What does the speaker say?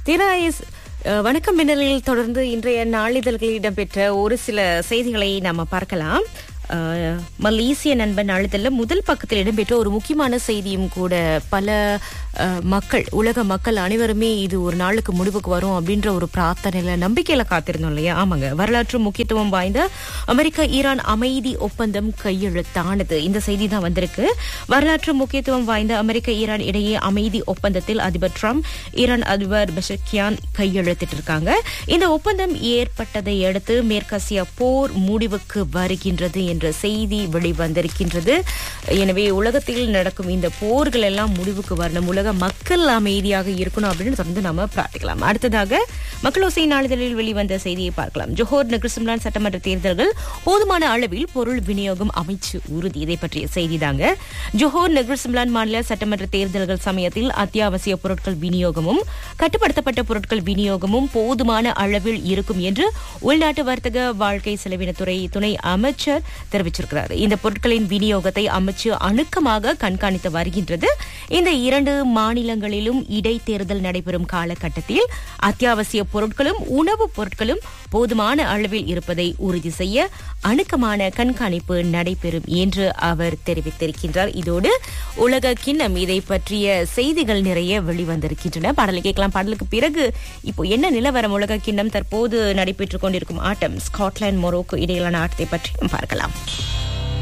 திராயஸ் அஹ், வணக்கம் மின்னலில் தொடர்ந்து இன்றைய நாளிதழ்களில் இடம்பெற்ற ஒரு சில செய்திகளை நாம பார்க்கலாம் அஹ், மலேசிய நண்பன் நாளிதழில் முதல் பக்கத்தில் இடம்பெற்ற ஒரு முக்கியமான செய்தியும் கூட பல அஹ், மக்கள் உலக மக்கள் அனைவருமே இது ஒரு நாளுக்கு முடிவுக்கு வரும் அப்படின்ற ஒரு பிரார்த்தனையில நம்பிக்கையில காத்திருந்தோம் இல்லையா ஆமாங்க வரலாற்று முக்கியத்துவம் வாய்ந்த அமெரிக்க ஈரான் அமைதி ஒப்பந்தம் கையெழுத்தானது இந்த செய்தி தான் வந்திருக்கு வரலாற்று முக்கியத்துவம் வாய்ந்த அமெரிக்க ஈரான் இடையே அமைதி ஒப்பந்தத்தில் அதிபர் ட்ரம்ப் ஈரான் அதிபர் பெஷக்கியான் கையெழுத்திட்டிருக்காங்க இந்த ஒப்பந்தம் ஏற்பட்டதை அடுத்து மேற்காசிய போர் முடிவுக்கு வருகின்றது என்ற செய்தி வெளிவந்திருக்கின்றது எனவே உலகத்தில் நடக்கும் இந்த போர்கள் எல்லாம் முடிவுக்கு வரணும் உலக மக்கள் அமைதியாக இருக்கணும் அப்படின்னு தொடர்ந்து நாம பிரார்த்திக்கலாம் அடுத்ததாக மக்களோசை நாளிதழில் வெளிவந்த செய்தியை பார்க்கலாம் ஜோஹர் நகர்சிம்லான் சட்டமன்ற தேர்தல்கள் போதுமான அளவில் பொருள் விநியோகம் அமைச்சு உறுதி இதை பற்றிய செய்திதாங்க ஜோஹர் நகர்சிம்லான் மாநில சட்டமன்ற தேர்தல்கள் சமயத்தில் அத்தியாவசிய பொருட்கள் விநியோகமும் கட்டுப்படுத்தப்பட்ட பொருட்கள் விநியோகமும் போதுமான அளவில் இருக்கும் என்று உள்நாட்டு வர்த்தக வாழ்க்கை செலவினத்துறை துணை அமைச்சர் தெரிவிச்சிருக்கிறார் இந்த பொருட்களின் விநியோகத்தை அமைச்சு அணுக்கமாக கண்காணித்து வருகின்றது இந்த இரண்டு மாநிலங்களிலும் இடைத்தேர்தல் நடைபெறும் காலகட்டத்தில் அத்தியாவசிய பொருட்களும் உணவுப் பொருட்களும் போதுமான அளவில் இருப்பதை உறுதி செய்ய அணுக்கமான கண்காணிப்பு நடைபெறும் என்று அவர் தெரிவித்திருக்கின்றார் இதோடு உலக கிண்ணம் இதை பற்றிய செய்திகள் நிறைய வெளிவந்திருக்கின்றன பாடலை கேட்கலாம் பாடலுக்கு பிறகு இப்போ என்ன நிலவரம் உலக கிண்ணம் தற்போது நடைபெற்றுக் கொண்டிருக்கும் ஆட்டம் ஸ்காட்லாந்து மொரோக்கோ இடையிலான ஆட்டத்தை பற்றி நாம் பார்க்கலாம்